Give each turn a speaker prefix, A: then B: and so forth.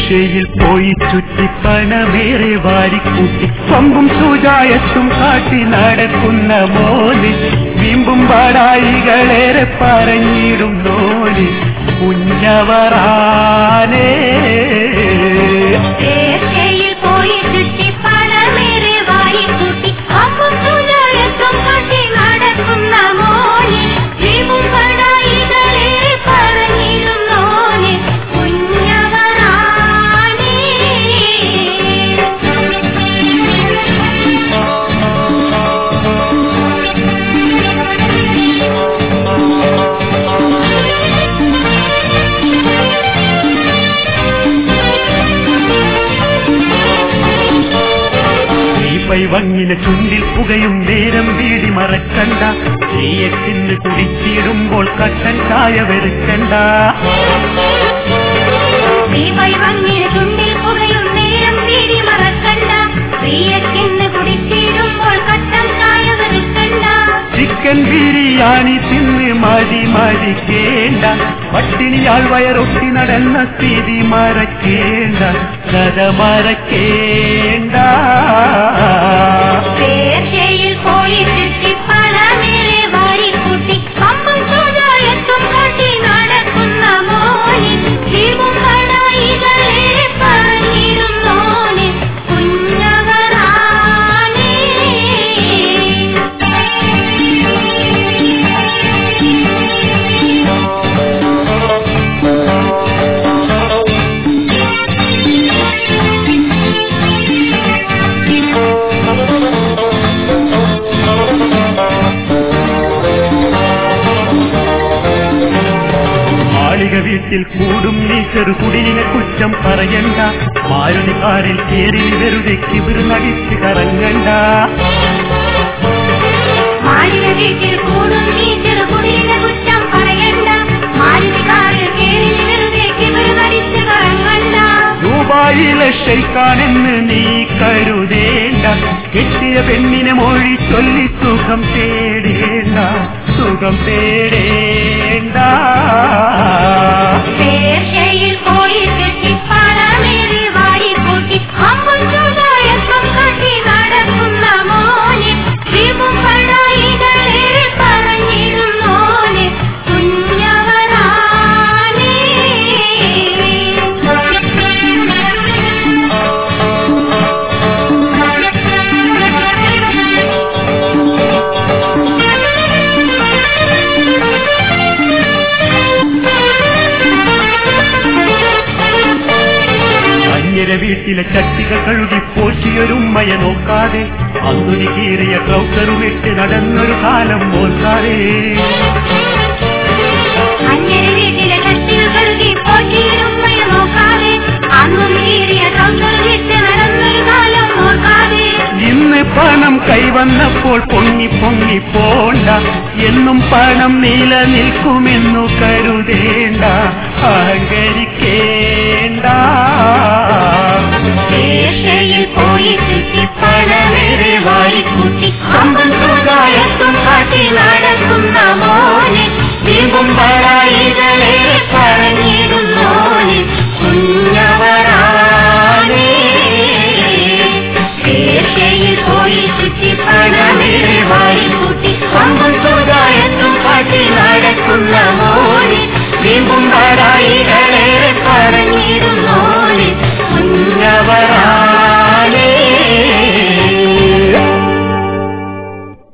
A: പേർഷ്യയിൽ പോയി ചുറ്റി പണമേറെ വാരിക്കൂട്ടി പമ്പും സൂചായത്തും കാട്ടി നടക്കുന്ന മോന് വീമ്പും പാടായികളേറെ പറഞ്ഞിടും നോന് കുഞ്ഞവറാനേ
B: പേർഷ്യയിൽ പോയി ചുറ്റി പണമേറെ വാരിക്കൂട്ടി അമ്പും സുതാരത്തും കാട്ടി നടക്കുന്ന മോനെ ജീവും പടായികളെ പറഞ്ഞിരുന്നോനെ കുഞ്ഞവരാനേ
A: പൈ വങ്ങിന് ചുണ്ടിൽ പുകയും നേരം വീടി മറക്കണ്ട തീയത്തിന് കുടിച്ചിടുമ്പോൾ കട്ടൻ ചായ വെറുക്കണ്ട
B: ദീപൈ വങ്ങിയ ചുണ്ടിൽ പുകയും നേരം വീടി മറക്കണ്ട പ്രിയക്കെന്ന് കുടിച്ചിടുമ്പോൾ കട്ടം കായ വെറുക്കണ്ട
A: ചിക്കൻ ബിരിയാണി തിന്ന് മതി മരിക്കേണ്ട പട്ടിണിയാൾ വയറൊട്ടി നടന്ന സ്ഥിതി മറക്കേണ്ട കഥ മറക്കേണ്ട
B: പേർഷ്യയിൽ പോയി ചുറ്റി പണമേറെ വാരിക്കൂട്ടി അമ്പും സുതാരത്തും കാട്ടി നടക്കുന്ന മോനെ ജീവും പടായികളെ പറഞ്ഞിരുന്നോനെ കുഞ്ഞവരാനേ
A: മാളിക വീട്ടിൽ കൂടും നീ ചെറുകുടിലിനെ കുറ്റം പറയണ്ട മാരുതി കാറിൽ കേറി വെറുതെ കിബിർന്നടിച്ച് കറങ്ങണ്ട
B: മാലിക വീട്ടിൽ കൂടും നീ ചെറുകുടിലിനെ കുറ്റം പറയണ്ട മാലികാരിൽ കേറി വെറുതെ കിബിർ നടിച്ച് കറങ്ങണ്ട
A: ദുബായിലെ ഷെയ്ക്കാണെന്ന് നീ കരുതേണ്ട കെട്ടിയ പെണ്ണിനെ മൊഴി ചൊല്ലി സുഖം തേടേണ്ട സുഖം തേടേണ്ട
B: പേർഷ്യയിൽ പോയി ചുറ്റി പണമേറി വാരിക്കൂട്ടി അമ്പും സുതാരത്തും കാട്ടി നടക്കുന്ന മോനെ ജീവും പടായികളെ പറഞ്ഞിരുന്നോനെ
A: അന്യര വീട്ടിലെ ചട്ടികൾ കഴുകി പോറ്റിയൊരുമ്മയെ നോക്കാതെ അന്നുനി കീറിയ ട്രൗസറുമിട്ട് നടന്നൊരു കാലം ഓർക്കാതെ
B: അന്യരെ വീട്ടിലെ കട്ടികൾ കഴുകി പോറ്റിയിരുമ്മയെ നോക്കാതെ അന്നും കീറിയ ട്രൗസർ വിട്ട് നടന്നൊരു കാലം ഓർക്കാതെ
A: ഇന്ന് പണം കൈവന്നപ്പോൾ പൊങ്ങി പൊങ്ങി പോണ്ട എന്നും പണം നിലനിൽക്കുമെന്നു കരുതേണ്ട അഹങ്കരിക്കേണ്ട
B: പേർഷ്യയിൽ പോയി ചുറ്റി പണമേറെ വാരിക്കൂട്ടി അമ്പം സുതാരത്തും കാട്ടി നടക്കും